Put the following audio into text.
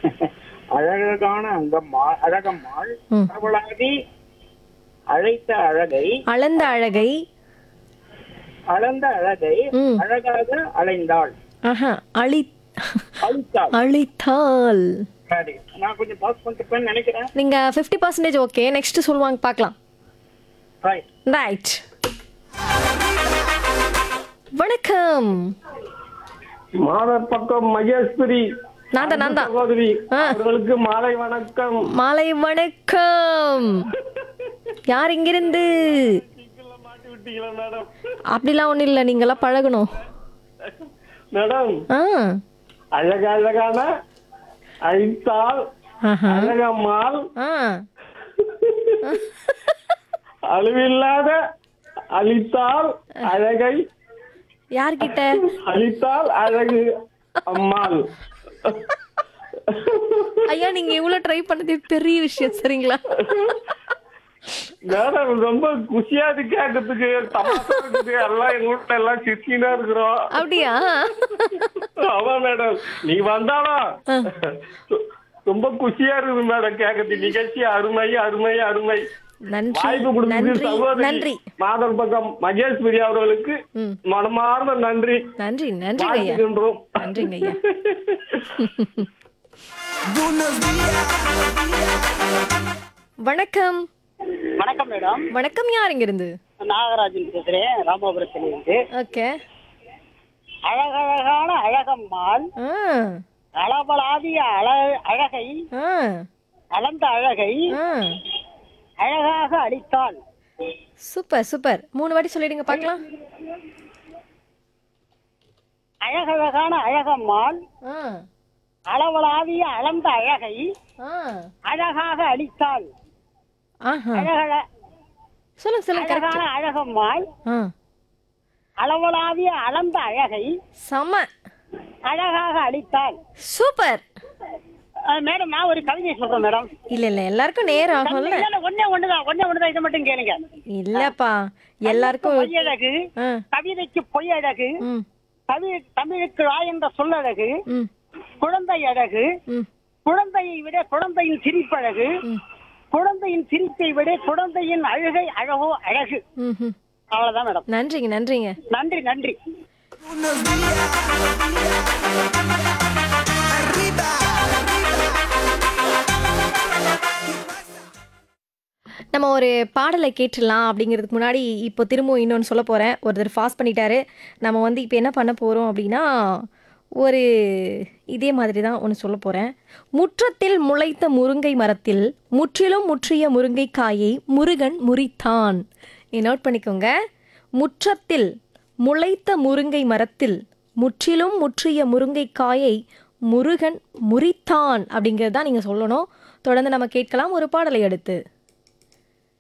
அழகான அங்கம்மாள் அழகம்மாள் ம். அவளாதி அழைத்த அழகை அளந்த அழகை அளந்த அழகை ம். அழகாக அலைந்தாள் ஆஹா அழி அழித்தாள் அழித்தால் சரி நான் கொஞ்சம் பாஸ் பண்ணிருப்பேன்னு நினைக்கிறேன் நீங்க ஃபிஃப்டி பர்சன்டேஜ் ஓகே நெக்ஸ்ட் சொல்லுவாங்க பார்க்கலாம் ரைட் ரைட் வணக்கம் மாதர் பக்கம் மகேஸ்வரி நான் தான் நான் தான் சகோதரி ஆ. அவர்களுக்கு மாலை வணக்கம் மாலை வணக்கம் யார் இங்கிருந்து மாட்டி விட்டீங்களா மேடம் அப்படிலாம் ஒண்ணும் இல்லை நீங்களாம் பழகணும் மேடம் ஆ அழக அழகான அழித்தால் ஆஹா அழகம்மாள் ஆ அழிவில்லாத அழித்தால் அழகை யார்கிட்ட அழித்தால் அழகு அம்மாள் ஐயா நீங்க இவ்வளவு ட்ரை பண்ணது பெரிய விஷயம் சரிங்களா மேடம் ரொம்ப குஷியா இருக்கு கேட்கறதுக்கு தமாசா இருக்குது எல்லாம் எங்க வீட்டுல எல்லாம் சிரிச்சினா இருக்கிறோம் அப்படியா ஆமா மேடம் நீ வந்தாலும் ரொம்ப குஷியா இருக்குது மேடம் கேட்கறது நிகழ்ச்சி அருமை அருமை அருமை நன்றி வாய்ப்பு கொடுத்தது நன்றி சகோதரி நன்றி மாதர் பக்கம் மகேஸ்வரி அவர்களுக்கு ம். மனமார்ந்த நன்றி நன்றி நன்றிங்க ஐயா வாழ்த்துகின்றோம் நன்றிங்க ஐயா வணக்கம் வணக்கம் மேடம் வணக்கம் யார் இங்கிருந்து நாகராஜன் பேசுறேன் ராமபுரத்துல இருந்து ஓகே அழகழகான அழகம்மாள் ஆ அளவலாதிய அழ அழகை ஆ அளந்த அழகை ஆ அழகாக அளித்தாள் சூப்பர் சூப்பர் மூணு வாட்டி சொல்லிடுங்க பார்க்கலாம் அழகழகான அழகம்மாள் ஆ அளவலாவிய அளந்த அழகை ஆ அழகாக அளித்தாள் ஆஹா அழகழ சொல்லுங்க சொல்லுங்க கரெக்ட் அழகான அழகம்மாள் ஆ அளவலாவிய அளந்த அழகை செம அழகாக அளித்தாள் சூப்பர் அஹ் மேடம் நான் ஒரு கவிதை சொல்றேன் மேடம் இல்ல இல்ல எல்லாருக்கும் நேரம் ஆகும்ல இல்ல, இல்ல, ஒண்ணே ஒண்ணுதான் ஒண்ணே ஒண்ணுதான் இதை மட்டும் கேளுங்க இல்லப்பா எல்லாருக்கும் பொய்யழகு ஆ கவிதைக்கு பொய் அழகு ம் தமிழ் தமிழுக்கு ஆ என்ற சொல்லழகு ம் குழந்தை அழகு ம் குழந்தையை விட குழந்தையின் சிரிப்பழகு குழந்தையின் சிரிப்பை விட குழந்தையின் அழுகை அழகோ அழகு ம் ம் அவ்வளவுதான் மேடம் நன்றிங்க நன்றிங்க நன்றி நன்றி நம்ம ஒரு பாடலை கேட்டுடலாம் அப்படிங்கிறதுக்கு முன்னாடி இப்போ திரும்பவும் இன்னொன்று சொல்ல போகிறேன் ஒருத்தர் ஃபாஸ்ட் பண்ணிட்டாரு நம்ம வந்து இப்போ என்ன பண்ண போகிறோம் அப்படின்னா ஒரு இதே மாதிரி தான் ஒன்று சொல்ல போகிறேன் முற்றத்தில் முளைத்த முருங்கை மரத்தில் முற்றிலும் முற்றிய முருங்கைக்காயை முருகன் முறித்தான் நோட் பண்ணிக்கோங்க முற்றத்தில் முளைத்த முருங்கை மரத்தில் முற்றிலும் முற்றிய முருங்கைக்காயை முருகன் முறித்தான் அப்படிங்கிறது தான் நீங்கள் சொல்லணும் தொடர்ந்து நம்ம கேட்கலாம் ஒரு பாடலை அடுத்து